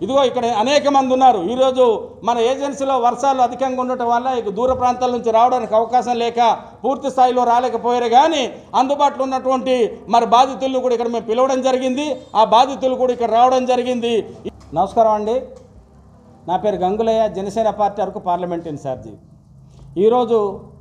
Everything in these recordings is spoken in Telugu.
ఇదిగో ఇక్కడ అనేక మంది ఉన్నారు ఈరోజు మన ఏజెన్సీలో వర్షాలు అధికంగా ఉండటం వల్ల ఇక దూర ప్రాంతాల నుంచి రావడానికి అవకాశం లేక పూర్తి స్థాయిలో రాలేకపోయారు కానీ అందుబాటులో ఉన్నటువంటి మరి బాధితులను కూడా ఇక్కడ మేము పిలవడం జరిగింది ఆ బాధితులు కూడా ఇక్కడ రావడం జరిగింది నమస్కారం అండి నా పేరు Gangulayya Janasena party Araku parliament in-charge ఈరోజు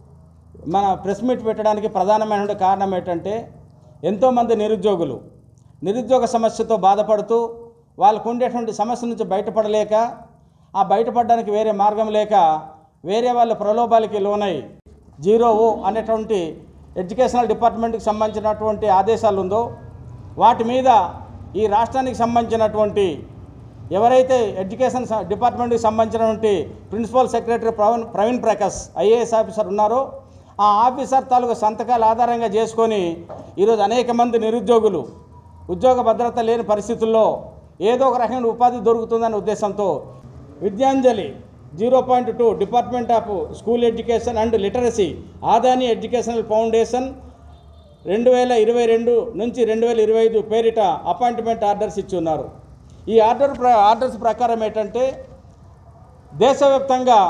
మన ప్రెస్ మీట్ పెట్టడానికి ప్రధానమైన కారణం ఏంటంటే ఎంతోమంది నిరుద్యోగులు నిరుద్యోగ సమస్యతో బాధపడుతూ వాళ్ళకు ఉండేటువంటి సమస్య నుంచి బయటపడలేక ఆ బయటపడడానికి వేరే మార్గం లేక వేరే వాళ్ళ ప్రలోభాలకి లోనై జీరో ఓ అనేటువంటి ఎడ్యుకేషనల్ డిపార్ట్మెంట్కి సంబంధించినటువంటి ఆదేశాలు ఉందో వాటి మీద ఈ రాష్ట్రానికి సంబంధించినటువంటి ఎవరైతే ఎడ్యుకేషన్ స- డిపార్ట్మెంట్కి సంబంధించినటువంటి principal secretary Praveen Praveen Prakash IAS officer ఉన్నారో ఆ ఆఫీసర్ తాలూకు సంతకాలు ఆధారంగా చేసుకొని ఈరోజు అనేక మంది నిరుద్యోగులు ఉద్యోగ భద్రత లేని పరిస్థితుల్లో ఏదో ఒక రకమైన ఉపాధి దొరుకుతుందనే ఉద్దేశంతో Vidyanjali zero point two department of school education and literacy Adani educational foundation రెండు వేల ఇరవై రెండు నుంచి రెండు వేల ఇరవై ఐదు పేరిట అపాయింట్మెంట్ ఆర్డర్స్ ఇచ్చి ఉన్నారు ఈ ఆర్డర్ ప్ర ఆర్డర్స్ ప్రకారం ఏంటంటే దేశవ్యాప్తంగా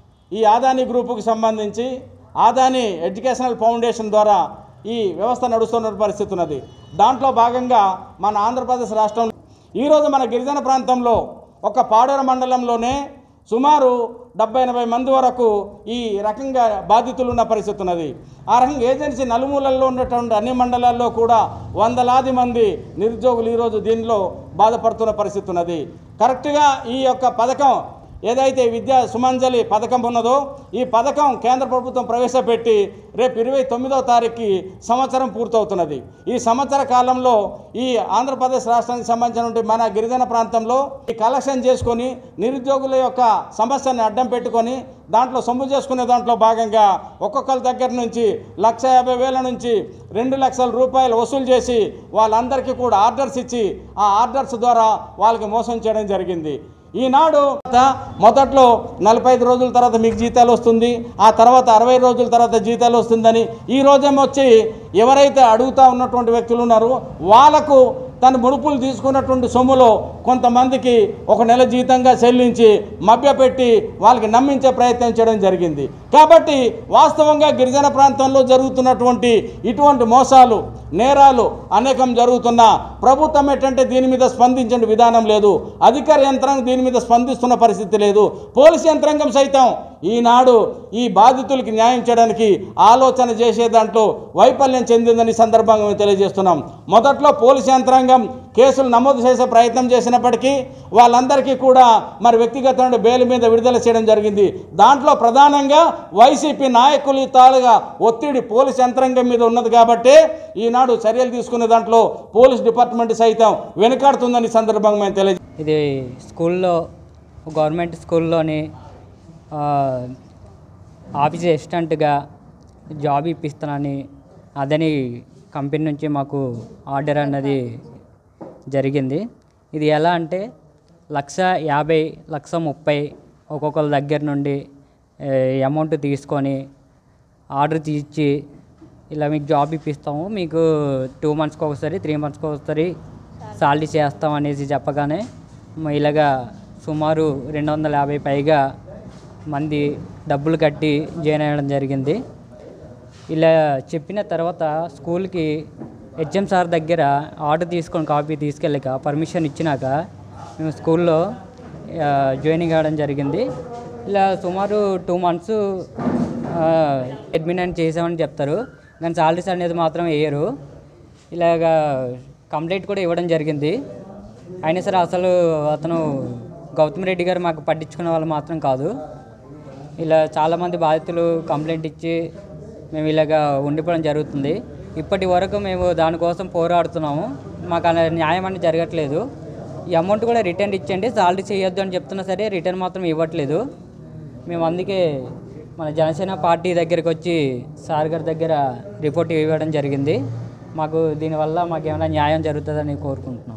ఈ ఆదాని గ్రూపుకి సంబంధించి ఆదాని ఎడ్యుకేషనల్ ఫౌండేషన్ ద్వారా ఈ వ్యవస్థ నడుస్తున్న పరిస్థితి ఉన్నది దాంట్లో భాగంగా మన ఆంధ్రప్రదేశ్ రాష్ట్రంలో ఈరోజు మన గిరిజన ప్రాంతంలో ఒక పాడేరు మండలంలోనే సుమారు డెబ్బై ఎనభై మంది వరకు ఈ రకంగా బాధితులు ఉన్న పరిస్థితి ఉన్నది ఆ రకంగా ఏజెన్సీ నలుమూలల్లో ఉన్నటువంటి అన్ని మండలాల్లో కూడా వందలాది మంది నిరుద్యోగులు ఈరోజు దీనిలో బాధపడుతున్న పరిస్థితి ఉన్నది కరెక్ట్గా ఈ యొక్క పథకం ఏదైతే విద్యా సుమంజలి పథకం ఉన్నదో ఈ పథకం కేంద్ర ప్రభుత్వం ప్రవేశపెట్టి రేపు ఇరవై తొమ్మిదవ తారీఖుకి సంవత్సరం పూర్తవుతున్నది ఈ సంవత్సర కాలంలో ఈ ఆంధ్రప్రదేశ్ రాష్ట్రానికి సంబంధించినటువంటి మన గిరిజన ప్రాంతంలో ఈ కలెక్షన్ చేసుకొని నిరుద్యోగుల యొక్క సమస్యని అడ్డం పెట్టుకొని దాంట్లో సొమ్ము చేసుకునే దాంట్లో భాగంగా ఒక్కొక్కరి దగ్గర నుంచి లక్ష యాభై వేల నుంచి రెండు లక్షల రూపాయలు వసూలు చేసి వాళ్ళందరికీ కూడా ఆర్డర్స్ ఇచ్చి ఆ ఆర్డర్స్ ద్వారా వాళ్ళకి మోసం చేయడం జరిగింది ఈనాడు మొదట్లో నలభై ఐదు రోజుల తర్వాత మీకు జీతాలు వస్తుంది ఆ తర్వాత అరవై రోజుల తర్వాత జీతాలు వస్తుందని ఈ రోజేమో వచ్చి ఎవరైతే అడుగుతా ఉన్నటువంటి వ్యక్తులు ఉన్నారో వాళ్ళకు తన ముడుపులు తీసుకున్నటువంటి సొమ్ములో కొంతమందికి ఒక నెల జీతంగా చెల్లించి మభ్యపెట్టి వాళ్ళకి నమ్మించే ప్రయత్నం చేయడం జరిగింది కాబట్టి వాస్తవంగా గిరిజన ప్రాంతంలో జరుగుతున్నటువంటి ఇటువంటి మోసాలు నేరాలు అనేకం జరుగుతున్నా ప్రభుత్వం ఏంటంటే దీని మీద స్పందించే విధానం లేదు అధికార యంత్రాంగం దీని మీద స్పందిస్తున్న పరిస్థితి లేదు పోలీస్ యంత్రాంగం సైతం ఈనాడు ఈ బాధితులకి న్యాయం చేయడానికి ఆలోచన చేసే దాంట్లో వైఫల్యం చెందిందని ఈ సందర్భంగా మేము తెలియజేస్తున్నాం మొదట్లో పోలీస్ యంత్రాంగం కేసులు నమోదు చేసే ప్రయత్నం చేసినప్పటికీ వాళ్ళందరికీ కూడా మరి వ్యక్తిగతమైన బెయిల్ మీద విడుదల చేయడం జరిగింది దాంట్లో ప్రధానంగా వైసీపీ నాయకులు తాలుగా ఒత్తిడి పోలీస్ యంత్రాంగం మీద ఉన్నది కాబట్టి ఈనాడు చర్యలు తీసుకునే దాంట్లో పోలీస్ డిపార్ట్మెంట్ సైతం వెనుకాడుతుందని ఈ సందర్భంగా మేము తెలియజేస్తున్నాం ఇది స్కూల్లో గవర్నమెంట్ స్కూల్లోని ఆ, ఆఫీస్ అసిస్టెంట్గా జాబ్ ఇప్పిస్తానని అదని కంపెనీ నుంచి మాకు ఆర్డర్ అన్నది జరిగింది ఇది ఎలా అంటే లక్ష యాభై లక్ష ముప్పై ఒక్కొక్కరి దగ్గర నుండి అమౌంట్ తీసుకొని ఆర్డర్ తీసి ఇలా మీకు జాబ్ ఇప్పిస్తాము మీకు టూ మంత్స్కి ఒకసారి త్రీ మంత్స్కి ఒకసారి సాలరీ చేస్తాం అనేసి చెప్పగానే మ- ఇలాగా సుమారు రెండు వందల యాభై పైగా మంది డబ్బులు కట్టి జాయిన్ అవ్వడం జరిగింది ఇలా చెప్పిన తర్వాత స్కూల్కి హెచ్ఎం సార్ దగ్గర ఆర్డర్ తీసుకొని కాపీ తీసుకెళ్ళాక పర్మిషన్ ఇచ్చినాక మేము స్కూల్లో ఆ, జాయినింగ్ అవ్వడం జరిగింది ఇలా సుమారు టూ మంత్స్ అడ్మిన్ అని చేసామని చెప్తారు కానీ సాలరీస్ అనేది మాత్రం వేయరు ఇలాగా కంప్లైంట్ కూడా ఇవ్వడం జరిగింది అయినా సరే అసలు అతను గౌతమ్ రెడ్డి గారు మాకు పట్టించుకునే వాళ్ళు మాత్రం కాదు ఇలా చాలామంది బాధితులు కంప్లైంట్ ఇచ్చి మేము ఇలాగా ఉండిపోవడం జరుగుతుంది ఇప్పటి వరకు మేము దానికోసం పోరాడుతున్నాము మాకు అలా న్యాయం అనేది జరగట్లేదు ఈ అమౌంట్ కూడా రిటర్న్ ఇచ్చండి సాలరీ చేయొద్దు అని చెప్తున్నా సరే రిటర్న్ మాత్రం ఇవ్వట్లేదు మేము అందుకే మన జనసేన పార్టీ దగ్గరికి వచ్చి సార్ గారి దగ్గర రిపోర్ట్ ఇవ్వడం జరిగింది మాకు దీనివల్ల మాకు ఏమైనా న్యాయం జరుగుతుందని కోరుకుంటున్నాం